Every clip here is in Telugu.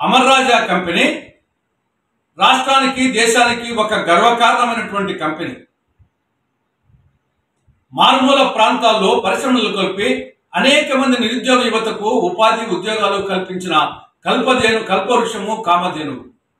అమర్ రాజా కంపెనీ రాష్ట్రానికి దేశానికి ఒక గర్వకారణమైనటువంటి కంపెనీ మారుమూల ప్రాంతాల్లో పరిశ్రమలు కలిపి అనేక మంది నిరుద్యోగ యువతకు ఉపాధి ఉద్యోగాలు కల్పించిన కల్పధేను కల్పవృక్షము కామధేను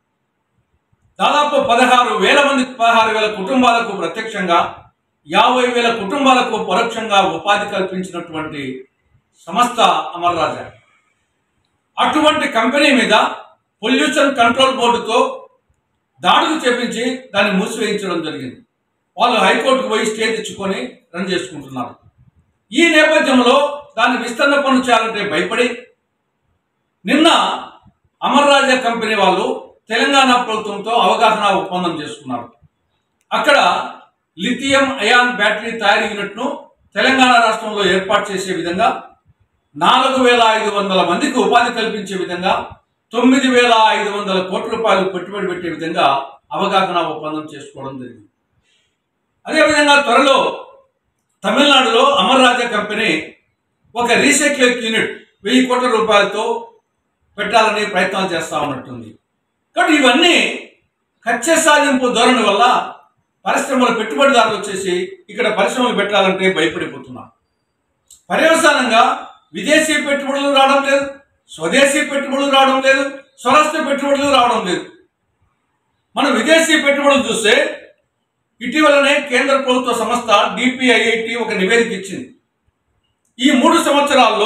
దాదాపు పదహారు వేల మంది పదహారు వేల కుటుంబాలకు ప్రత్యక్షంగా యాభై వేల కుటుంబాలకు పరోక్షంగా ఉపాధి కల్పించినటువంటి సంస్థ అమర్ రాజా అటువంటి కంపెనీ మీద పొల్యూషన్ కంట్రోల్ బోర్డుతో దాడులు చేపించి దాన్ని మూసివేయించడం జరిగింది వాళ్ళు హైకోర్టుకు పోయి స్టే తెచ్చుకొని రన్ చేసుకుంటున్నారు ఈ నేపథ్యంలో దాన్ని విస్తరణ పనులు చేయాలంటే భయపడి నిన్న అమర్ రాజా కంపెనీ వాళ్ళు తెలంగాణ ప్రభుత్వంతో అవగాహన ఒప్పందం చేసుకున్నారు అక్కడ లిథియం అయాన్ బ్యాటరీ తయారీ యూనిట్ను తెలంగాణ రాష్ట్రంలో ఏర్పాటు చేసే విధంగా నాలుగు వేల ఐదు వందల మందికి ఉపాధి కల్పించే విధంగా తొమ్మిది వేల ఐదు వందల కోట్ల రూపాయలు పెట్టుబడి పెట్టే విధంగా అవగాహన ఒప్పందం చేసుకోవడం జరిగింది అదేవిధంగా త్వరలో తమిళనాడులో అమర్ రాజా కంపెనీ ఒక రీసైక్లింగ్ యూనిట్ వెయ్యి కోట్ల రూపాయలతో పెట్టాలని ప్రయత్నాలు చేస్తా ఉన్నట్టుంది కాబట్టి ఇవన్నీ కచ్చ సాధింపు ధోరణి వల్ల పరిశ్రమల పెట్టుబడిదారులు వచ్చేసి ఇక్కడ పరిశ్రమలు పెట్టాలంటే భయపడిపోతున్నారు పర్యవసానంగా విదేశీ పెట్టుబడులు రావడం లేదు స్వదేశీ పెట్టుబడులు రావడం లేదు స్వరాష్ట్ర పెట్టుబడులు రావడం లేదు మనం విదేశీ పెట్టుబడులు చూస్తే ఇటీవలనే కేంద్ర ప్రభుత్వ సంస్థ డిపిఐఐటి ఒక నివేదిక ఇచ్చింది ఈ మూడు సంవత్సరాల్లో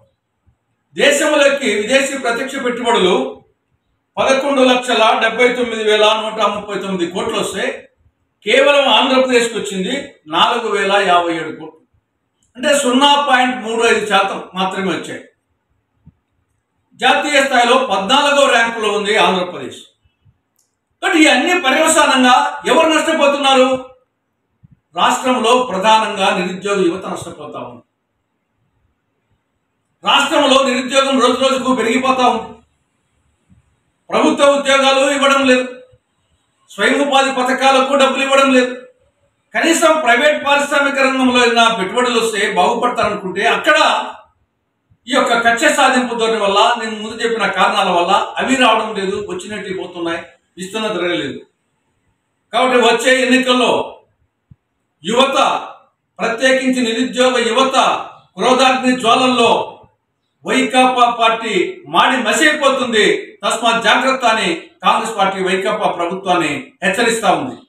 దేశంలోకి విదేశీ ప్రత్యక్ష పెట్టుబడులు పదకొండు లక్షల డెబ్బై తొమ్మిది వేల నూట ముప్పై తొమ్మిది కోట్లు వస్తే కేవలం ఆంధ్రప్రదేశ్కి వచ్చింది నాలుగు వేల యాభై ఏడు కోట్లు అంటే సున్నా పాయింట్ మూడు ఐదు శాతం మాత్రమే వచ్చాయి జాతీయ స్థాయిలో పద్నాలుగో ర్యాంకులో ఉంది ఆంధ్రప్రదేశ్ కానీ ఈ అన్ని పర్యవసానంగా ఎవరు నష్టపోతున్నారు రాష్ట్రంలో ప్రధానంగా నిరుద్యోగ యువత నష్టపోతా ఉంది రాష్ట్రంలో నిరుద్యోగం రోజు రోజుకు పెరిగిపోతా ఉంది ప్రభుత్వ ఉద్యోగాలు ఇవ్వడం లేదు స్వయం ఉపాధి పథకాలకు డబ్బులు ఇవ్వడం లేదు కనీసం ప్రైవేట్ పారిశ్రామిక రంగంలో ఏదైనా పెట్టుబడులు వస్తే బాగుపడతారనుకుంటే అక్కడ ఈ యొక్క కక్ష సాధింపు ధోరణి వల్ల నేను ముందు చెప్పిన కారణాల వల్ల అవి రావడం లేదు వచ్చినట్టు పోతున్నాయి ఇస్తున్న జరగలేదు కాబట్టి వచ్చే ఎన్నికల్లో యువత ప్రత్యేకించి నిరుద్యోగ యువత క్రోధాగ్ని జ్వాలల్లో వైకాపా పార్టీ మాడి మసైపోతుంది తస్మాత్ జాగ్రత్త అని కాంగ్రెస్ పార్టీ వైకాపా ప్రభుత్వాన్ని హెచ్చరిస్తా ఉంది